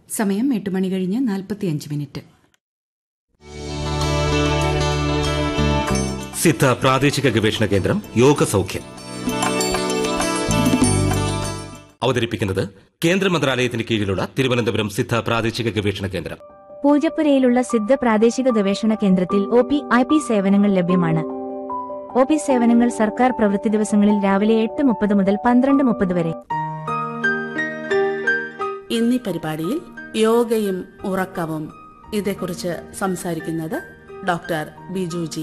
സമയം എട്ട് മണി കഴിഞ്ഞ് നാൽപ്പത്തിയഞ്ച് മിനിറ്റ് സിദ്ധ പ്രാദേശിക ഗവേഷണ കേന്ദ്രം യോഗ സൗഖ്യം അവതരിപ്പിക്കുന്നത് കേന്ദ്ര മന്ത്രാലയത്തിന് കീഴിലുള്ള തിരുവനന്തപുരം സിദ്ധ പ്രാദേശിക ഗവേഷണ കേന്ദ്രം പൂജപ്പുരയിലുള്ള സിദ്ധ പ്രാദേശിക ഗവേഷണ കേന്ദ്രത്തിൽ ഒ പി ഐ പി സേവനങ്ങൾ ലഭ്യമാണ് ഒ പി സേവനങ്ങൾ സർക്കാർ പ്രവൃത്തി ദിവസങ്ങളിൽ രാവിലെ എട്ട് മുപ്പത് മുതൽ പന്ത്രണ്ട് മുപ്പത് വരെ ഇന്നീ പരിപാടിയിൽ യോഗയും ഉറക്കവും ഇതേക്കുറിച്ച് സംസാരിക്കുന്നത് ഡോക്ടർ ബിജു ജി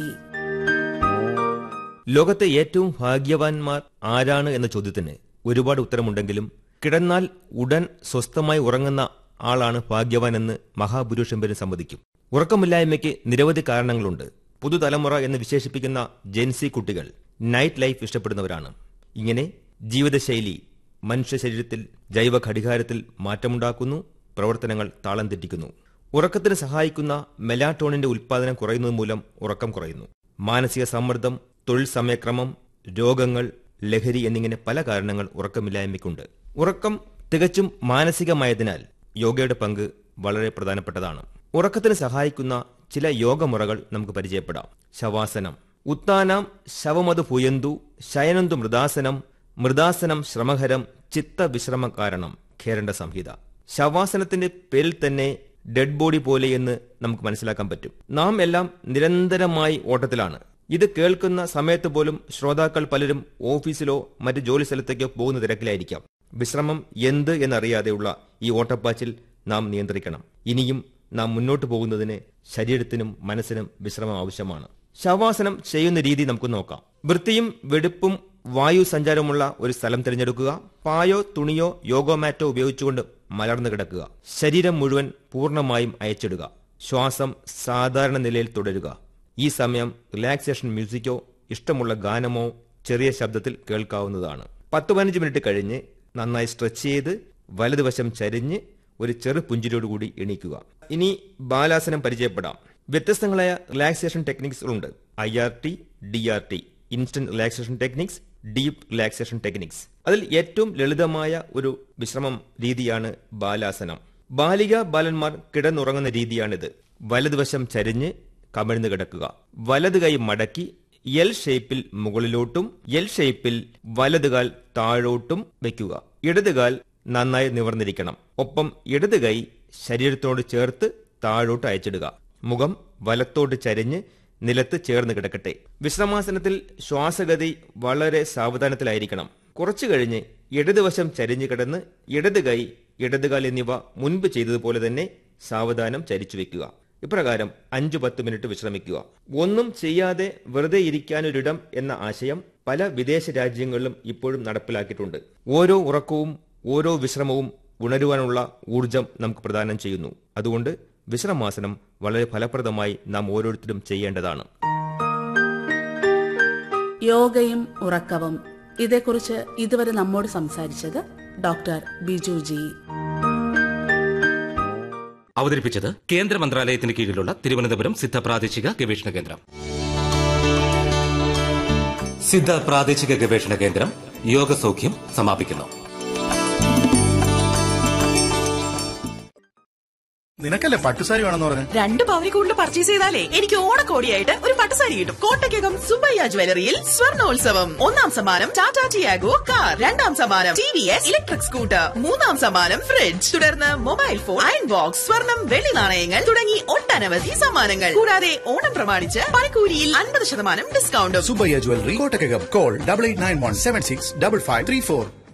ലോകത്തെ ഏറ്റവും ഭാഗ്യവാന്മാർ ആരാണ് എന്ന ചോദ്യത്തിന് ഒരുപാട് ഉത്തരമുണ്ടെങ്കിലും കിടന്നാൽ ഉടൻ സ്വസ്ഥമായി ഉറങ്ങുന്ന ആളാണ് ഭാഗ്യവാൻ എന്ന് മഹാപുരുഷമ്പരും സമ്മതിക്കും ഉറക്കമില്ലായ്മയ്ക്ക് നിരവധി കാരണങ്ങളുണ്ട് പുതുതലമുറ എന്ന് വിശേഷിപ്പിക്കുന്ന ജെൻസി കുട്ടികൾ നൈറ്റ് ലൈഫ് ഇഷ്ടപ്പെടുന്നവരാണ് ഇങ്ങനെ ജീവിതശൈലി മനുഷ്യ ശരീരത്തിൽ ജൈവ ഘടികാരത്തിൽ മാറ്റമുണ്ടാക്കുന്നു പ്രവർത്തനങ്ങൾ താളം തെറ്റിക്കുന്നു ഉറക്കത്തിന് സഹായിക്കുന്ന മെലാട്ടോണിന്റെ ഉൽപ്പാദനം കുറയുന്നത് മൂലം ഉറക്കം കുറയുന്നു മാനസിക സമ്മർദ്ദം തൊഴിൽ സമയക്രമം രോഗങ്ങൾ ലഹരി എന്നിങ്ങനെ പല കാരണങ്ങൾ ഉറക്കമില്ലായ്മയ്ക്കുണ്ട് ഉറക്കം തികച്ചും മാനസികമായതിനാൽ യോഗയുടെ പങ്ക് വളരെ പ്രധാനപ്പെട്ടതാണ് ഉറക്കത്തിന് സഹായിക്കുന്ന ചില യോഗമുറകൾ നമുക്ക് പരിചയപ്പെടാം ശവാസനം ഉത്താനം ശവമത് ഭുയന്തു ശയനന്തു മൃദാസനം മൃദാസനം ശ്രമഹരം ചിത്തവിശ്രമ കാരണം ഖേരണ്ട സംഹിത ശവാസനത്തിന്റെ പേരിൽ തന്നെ ഡെഡ് ബോഡി പോലെ എന്ന് നമുക്ക് മനസ്സിലാക്കാൻ പറ്റും നാം എല്ലാം നിരന്തരമായി ഓട്ടത്തിലാണ് ഇത് കേൾക്കുന്ന സമയത്ത് പോലും ശ്രോതാക്കൾ പലരും ഓഫീസിലോ മറ്റ് ജോലി സ്ഥലത്തേക്കോ പോകുന്ന തിരക്കിലായിരിക്കാം വിശ്രമം എന്ത് എന്നറിയാതെയുള്ള ഈ ഓട്ടപ്പാച്ചിൽ നാം നിയന്ത്രിക്കണം ഇനിയും നാം മുന്നോട്ട് പോകുന്നതിന് ശരീരത്തിനും മനസ്സിനും വിശ്രമം ആവശ്യമാണ് ശവാസനം ചെയ്യുന്ന രീതി നമുക്ക് നോക്കാം വൃത്തിയും വെടുപ്പും വായു സഞ്ചാരമുള്ള ഒരു സ്ഥലം തിരഞ്ഞെടുക്കുക പായോ തുണിയോ യോഗോ മാറ്റോ ഉപയോഗിച്ചുകൊണ്ട് മലർന്നു കിടക്കുക ശരീരം മുഴുവൻ പൂർണ്ണമായും അയച്ചിടുക ശ്വാസം സാധാരണ നിലയിൽ തുടരുക ഈ സമയം റിലാക്സേഷൻ മ്യൂസിക്കോ ഇഷ്ടമുള്ള ഗാനമോ ചെറിയ ശബ്ദത്തിൽ കേൾക്കാവുന്നതാണ് പത്ത് പതിനഞ്ച് മിനിറ്റ് കഴിഞ്ഞ് നന്നായി സ്ട്രെച്ച് ചെയ്ത് വലതുവശം ചരിഞ്ഞ് ഒരു ചെറു പുഞ്ചിരിയോടുകൂടി എണീക്കുക ഇനി ബാലാസനം പരിചയപ്പെടാം വ്യത്യസ്തങ്ങളായ റിലാക്സേഷൻ ടെക്നിക്സ് ഉണ്ട് I R T D R T instant relaxation techniques deep relaxation techniques അതിൽ ഏറ്റവും ലളിതമായ ഒരു വിശ്രമം രീതിയാണ് ബാലാസനം ബാലിക ബാലന്മാർ കിടന്നുറങ്ങുന്ന രീതിയാണിത് വലതുവശം ചരിഞ്ഞ് കമിഴ്ന്നു കിടക്കുക വലത് കൈ മടക്കി എൽ ഷേപ്പിൽ മുകളിലോട്ടും എൽ ഷേപ്പിൽ വലതുകാൽ താഴോട്ടും വയ്ക്കുക ഇടതുകാൽ നന്നായി നിവർന്നിരിക്കണം ഒപ്പം ഇടത് കൈ ശരീരത്തോട് ചേർത്ത് താഴോട്ട് അയച്ചിടുക മുഖം വലത്തോട്ട് ചരിഞ്ഞ് നിലത്ത് ചേർന്ന് കിടക്കട്ടെ വിശ്രമാസനത്തിൽ ശ്വാസഗതി വളരെ സാവധാനത്തിലായിരിക്കണം കുറച്ചു കഴിഞ്ഞ് ഇടതുവശം ചരിഞ്ഞു കിടന്ന് ഇടത് കൈ ഇടതുകാൽ എന്നിവ മുൻപ് ചെയ്തതുപോലെ തന്നെ സാവധാനം ചരിച്ചു വെക്കുക ഇപ്രകാരം അഞ്ചു പത്ത് മിനിറ്റ് വിശ്രമിക്കുക ഒന്നും ചെയ്യാതെ വെറുതെ ഇരിക്കാനൊരിടം എന്ന ആശയം പല വിദേശ രാജ്യങ്ങളിലും ഇപ്പോഴും നടപ്പിലാക്കിയിട്ടുണ്ട് ഓരോ ഉറക്കവും ഓരോ വിശ്രമവും ഉണരുവാനുള്ള ഊർജം നമുക്ക് പ്രദാനം ചെയ്യുന്നു അതുകൊണ്ട് വിശ്രമാസനം വളരെ ഫലപ്രദമായി നാം ഓരോരുത്തരും ചെയ്യേണ്ടതാണ് യോഗയും ഉറക്കവും ഇതേക്കുറിച്ച് ഇതുവരെ നമ്മോട് സംസാരിച്ചത് ഡോക്ടർ ബിജു ജി അവതരിപ്പിച്ചത് കേന്ദ്ര മന്ത്രാലയത്തിന് കീഴിലുള്ള തിരുവനന്തപുരം സിദ്ധ പ്രാദേശിക ഗവേഷണ കേന്ദ്രം സിദ്ധ പ്രാദേശിക ഗവേഷണ കേന്ദ്രം യോഗ സൗഖ്യം സമാപിക്കുന്നു നിനക്കല്ലേ പട്ടുസാരി വേണമെന്ന് പറഞ്ഞു രണ്ട് പവനി കൂടുതൽ പർച്ചേസ് ചെയ്താലേ എനിക്ക് ഓണക്കോടിയായിട്ട് ഒരു പട്ടുസാരി കിട്ടും കോട്ടയ്ക്കകം സുബയ്യ ജ്വല്ലറിയിൽ സ്വർണോത്സവം ഒന്നാം സമ്മാനം ടാറ്റ ടിയാഗോ കാർ രണ്ടാം സമ്മാനം T V S electric scooter മൂന്നാം സമ്മാനം ഫ്രിഡ്ജ് തുടർന്ന് മൊബൈൽ ഫോൺ അയൺ ബോക്സ് സ്വർണം വെള്ളി നാണയങ്ങൾ തുടങ്ങി ഒട്ടനവധി സമ്മാനങ്ങൾ കൂടാതെ ഓണം പ്രമാണിച്ച് പണിക്കൂലിയിൽ അൻപത് ശതമാനം ഡിസ്കൗണ്ടും Subayya jewellery Kottakkakam call double eight nine one seven six double five three four